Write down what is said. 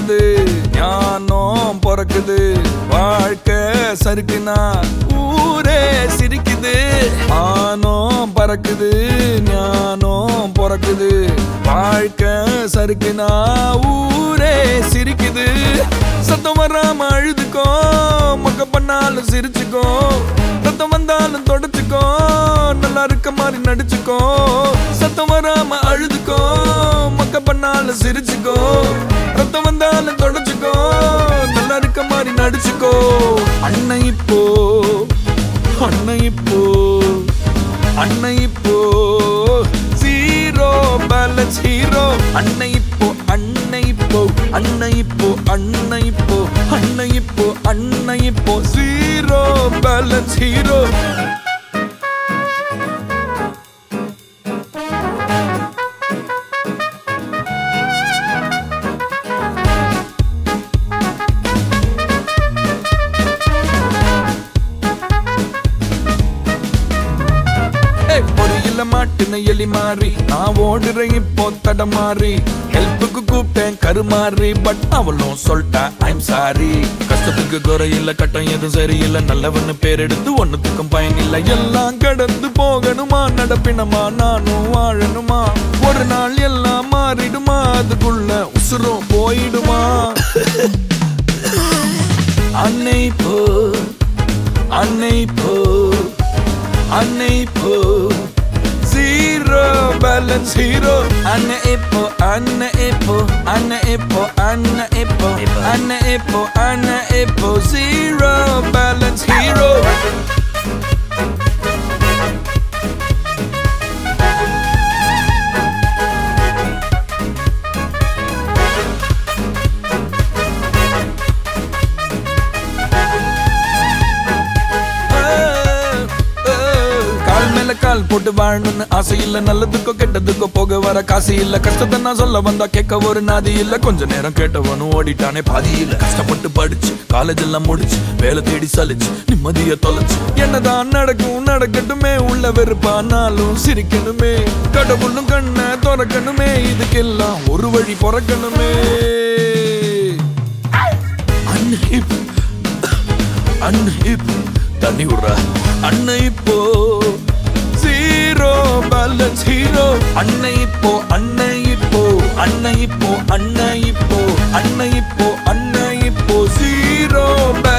பறக்குது ஞானம் பிறக்குது வாழ்க்கை சறுக்குனா ஊரே சிரிக்குது ஆனம் பறக்குது ஞானம் பிறக்குது வாழ்க்கை சறுக்குனா ஊரே சிரிக்குது சத்தம் வராம அழுதுக்கோ மக்க பண்ணாலும் சிரிச்சுக்கோ ரத்தம் வந்தாலும் தொடச்சுக்கோ நல்லா இருக்க மாதிரி நடிச்சுக்கோ சத்தம் வராம அழுதுக்கோ மக்க பண்ணாலும் சிரிச்சுக்கோ ரத்தம் வந்தாலும் தொடச்சுக்கோ நல்லா இருக்க மாதிரி நடிச்சுக்கோ அண்ணன் இப்போ அண்ணன் இப்போ அண்ணன் இப்போ ஜீரோ பேலன்ஸ் ஹீரோ அண்ணன் இப்போ அண்ணன் இப்போ அண்ணன் இப்போ அண்ணன் இப்போ அண்ணன் இப்போ அண்ணன் இப்போ ஜீரோ பேலன்ஸ் ஹீரோ ஏய், பொறியில மாட்டுன எலி மாறி நான் ஓடுறேன் இப்போ தட மாறி ஹெல்ப்புக்கு கூப்பிட்டேன் கருமாறி பட் அவளும் சொல்லிட்டா ஐம் சாரி கஷ்டத்துக்கு குறையில்ல கட்டம் எதுவும் சரியில்லை நல்லவன்னு பேர் எடுத்து ஒன்னுத்துக்கும் பயன் இல்லை எல்லாம் கடந்து போகணுமா நடப்பினமா நானும் வாழணுமா ஒரு நாள் எல்லாம் மாறிடுமா அதுக்குள்ள உசுரும் போயிடுமா அன்னை போ அன்னை போ அன்னை போ ஜீரோ பேலன்ஸ் ஹீரோ அன்னை இப்போ அன்னை இப்போ அன்னை இப்போ அன்னை இப்போ அன்னை இப்போ அன்னை இப்போ ஜீரோ பேலன்ஸ் ஹீரோ கால் மேல கால் போட்டு வாழணும்னு ஆசை இல்ல நல்லதுக்கோ கெட்டதுக்கோ போக வர காசு இல்ல கஷ்டத்தை நான் சொல்ல வந்தா கேட்க ஒரு நாதி இல்ல கொஞ்ச நேரம் கேட்டவனும் ஓடிட்டானே பாதி இல்ல கஷ்டப்பட்டு படிச்சு காலேஜ் எல்லாம் முடிச்சு வேலை தேடி சலிச்சு நிம்மதிய தொலைச்சு என்னதான் நடக்கும் நடக்கட்டுமே உள்ள வெறுப்பானாலும் சிரிக்கணுமே கடவுளும் கண்ணை திறக்கணுமே இதுக்கெல்லாம் ஒரு வழி பிறக்கணுமே அன்ஹிப் அன்ஹிப் தண்ணி விடுறா அன்னை இப்போ ஜீரோ பேலன்ஸ் ஹீரோ அன்னை இப்போ அன்னை இப்போ அன்னை இப்போ அன்னை இப்போ அன்னை இப்போ அன்னை இப்போ ஜீரோ